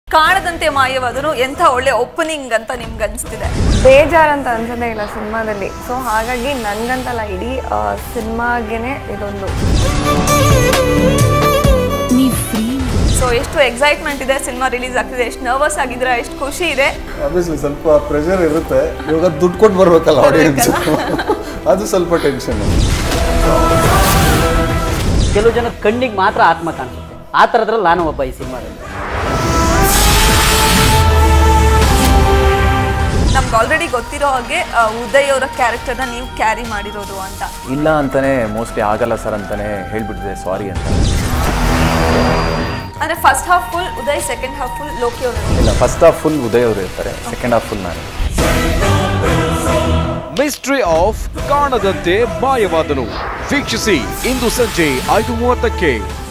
ಕಾಣದಂತೆ ಮಾಯವಾದರು ಎಂಥ ಒಳ್ಳೆ ಓಪನಿಂಗ್ ಅಂತ ನಿಮ್ಗೆ ಅನಿಸ್ತಿದೆ ಬೇಜಾರಂತ ಅನ್ಸೋದೇ ಇಲ್ಲ ಸಿನಿಮಾದಲ್ಲಿ ಸೊ ಹಾಗಾಗಿ ನನ್ಗಂತಲ್ಲ ಇಡೀ ಸಿನಿಮಾಗೆನೆ ಇದೊಂದು ಸೊ ಎಷ್ಟು ಎಕ್ಸೈಟ್ಮೆಂಟ್ ಇದೆ ಸಿನಿಮಾ ರಿಲೀಸ್ ಆಗ್ತಿದೆ ಎಷ್ಟು ನರ್ವಸ್ ಆಗಿದ್ರೆ ಎಷ್ಟು ಖುಷಿ ಇದೆ ಆಬ್ವಿಯಸ್ಲಿ ಸ್ವಲ್ಪ ಪ್ರೆಷರ್ ಇರುತ್ತೆ ಇವಾಗ ದುಡ್ಡು ಕೊಟ್ಟು ಬರ್ಬೇಕಲ್ಲ ಆಡಿಯನ್ಸ್ ಅದು ಸ್ವಲ್ಪ ಟೆನ್ಷನ್ ಕೆಲವು ಜನ ಕಣ್ಣಿಗೆ ಮಾತ್ರ ಆತ್ಮ ಕಾಣಿಸುತ್ತೆ ಆ ಥರದ್ರಲ್ಲಿ ನಾನು ಒಬ್ಬ ಈ ಸಿನಿಮಾದಲ್ಲಿ ನಮ್ಗೆ ಆಲ್ರೆಡಿ ಗೊತ್ತಿರೋ ಹಾಗೆ ಆ, ಉದಯ್ ಅವರ ಕ್ಯಾರೆಕ್ಟರ್ನ ನೀವು ಕ್ಯಾರಿ ಮಾಡಿರೋದು ಅಂತ ಇಲ್ಲ ಅಂತಾನೆ ಮೋಸ್ಟ್ಲಿ ಆಗಲ್ಲ ಸರ್ ಅಂತಾನೆ ಹೇಳ್ಬಿಟ್ಟಿದೆ ಸಾರಿ ಅಂತ ಅಂದ್ರೆ first half full Uday second half full Loki ಅವರು ಇಲ್ಲ ಫಸ್ಟ್ ಹಾಫ್ ಫುಲ್ ಉದಯ್ ಅವರು ಇರ್ತಾರೆ ಸೆಕೆಂಡ್ ಹಾಫ್ ಫುಲ್ ನಾನು ಮಿಸ್ಟ್ರಿ ಆಫ್ ಕಾಣದಂತೆ ಮಾಯವಾದನು ವೀಕ್ಷಿಸಿ ಇಂದು ಸಂಜೆ ಐದು ಮೂವತ್ತಕ್ಕೆ